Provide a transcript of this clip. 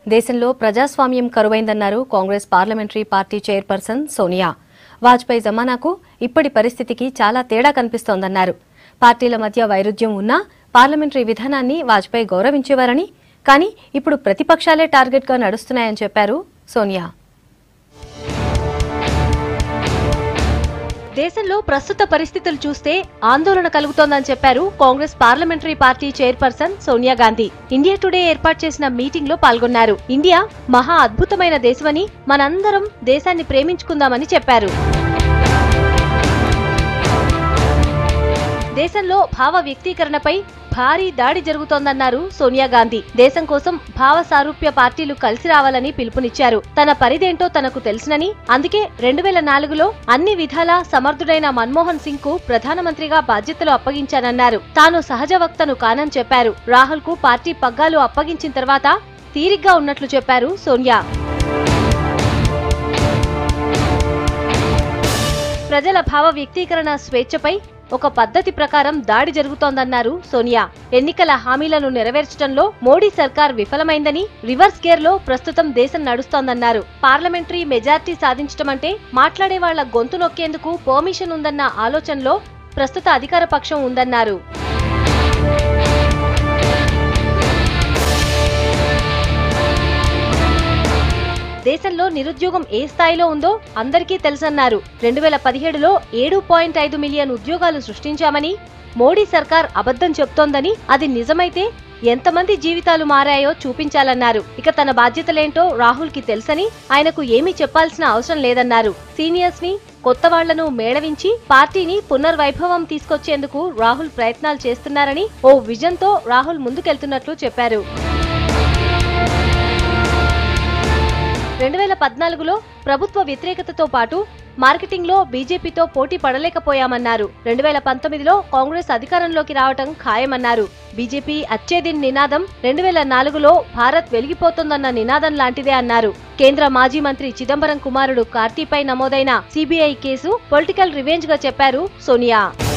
దేశంలో ప్రజాస్వామ్యం కరువైందన్నారు Congress parliamentary party chairperson Sonia Vajpayee జమానాకు ఇప్పటి పరిస్థితికి చాలా తేడా కనిపిస్తోందన్నారు పార్టీల మధ్య వైరుధ్యం ఉన్నా పార్లమెంటరీ విధానాన్ని వాజ్పేయి గౌరవించేవారని కానీ ఇప్పుడు ప్రతిపక్షాలే టార్గెట్గా నడుస్తున్నాయని చెప్పారు సోనియా దేశంలో ప్రస్తుత పరిస్థితులు చూస్తే ఆందోళన కలుగుతోందని చెప్పారు Congress parliamentary party chairperson Sonia Gandhi India Today ఏర్పాటు చేసిన మీటింగ్ లో పాల్గొన్నారు ఇండియా మహా అద్భుతమైన దేశమని మనందరం దేశాన్ని ప్రేమించుకుందామని చెప్పారు దేశంలో భావ వ్యక్తీకరణపై భారీ దాడి జరుగుతోందన్నారు సోనియా గాంధీ దేశం కోసం భావ సారూప్య పార్టీలు కలిసి రావాలని పిలుపునిచ్చారు తన పరిదేంటో తనకు తెలుసునని అందుకే రెండు వేల నాలుగులో అన్ని విధాలా సమర్థుడైన మన్మోహన్ సింగ్ కు ప్రధానమంత్రిగా బాధ్యతలు అప్పగించానన్నారు తాను సహజ వక్తను కానని చెప్పారు రాహుల్ కు పార్టీ పగ్గాలు అప్పగించిన తర్వాత తీరిగ్గా ఉన్నట్లు చెప్పారు సోనియా ప్రజల భావ వ్యక్తీకరణ స్వేచ్ఛపై ఒక పద్ధతి ప్రకారం దాడి జరుగుతోందన్నారు సోనియా ఎన్నికల హామీలను నెరవేర్చడంలో మోడీ సర్కార్ విఫలమైందని రివర్స్ గేర్ లో ప్రస్తుతం దేశం నడుస్తోందన్నారు పార్లమెంటరీ మెజార్టీ సాధించడం అంటే మాట్లాడే వాళ్ల గొంతు నొక్కేందుకు పర్మిషన్ ఉందన్న ఆలోచనలో ప్రస్తుత అధికార పక్షం ఉందన్నారు దేశంలో నిరుద్యోగం ఏ స్థాయిలో ఉందో అందరికీ తెలుసన్నారు రెండు వేల పదిహేడులో ఏడు పాయింట్ ఐదు మిలియన్ ఉద్యోగాలు సృష్టించామని మోడీ సర్కార్ అబద్ధం చెప్తోందని అది నిజమైతే ఎంతమంది జీవితాలు మారాయో చూపించాలన్నారు ఇక తన బాధ్యతలేంటో రాహుల్ కి తెలుసని ఆయనకు ఏమీ చెప్పాల్సిన అవసరం లేదన్నారు సీనియర్స్ ని కొత్త వాళ్లను మేళవించి పార్టీని పునర్వైభవం తీసుకొచ్చేందుకు రాహుల్ ప్రయత్నాలు చేస్తున్నారని ఓ విజన్ తో రాహుల్ ముందుకెళ్తున్నట్లు చెప్పారు రెండు వేల పద్నాలుగులో ప్రభుత్వ వ్యతిరేకతతో పాటు మార్కెటింగ్ లో బీజేపీతో పోటీ పడలేకపోయామన్నారు రెండు వేల పంతొమ్మిదిలో కాంగ్రెస్ అధికారంలోకి రావటం ఖాయమన్నారు బీజేపీ అచ్చేదిన్ నినాదం రెండు వేల నాలుగులో భారత్ వెలిగిపోతుందన్న నినాదం లాంటిదే అన్నారు కేంద్ర మాజీ మంత్రి చిదంబరం కుమారుడు కార్తీపై నమోదైన సిబిఐ కేసు పొలిటికల్ రివెంజ్ గా చెప్పారు సోనియా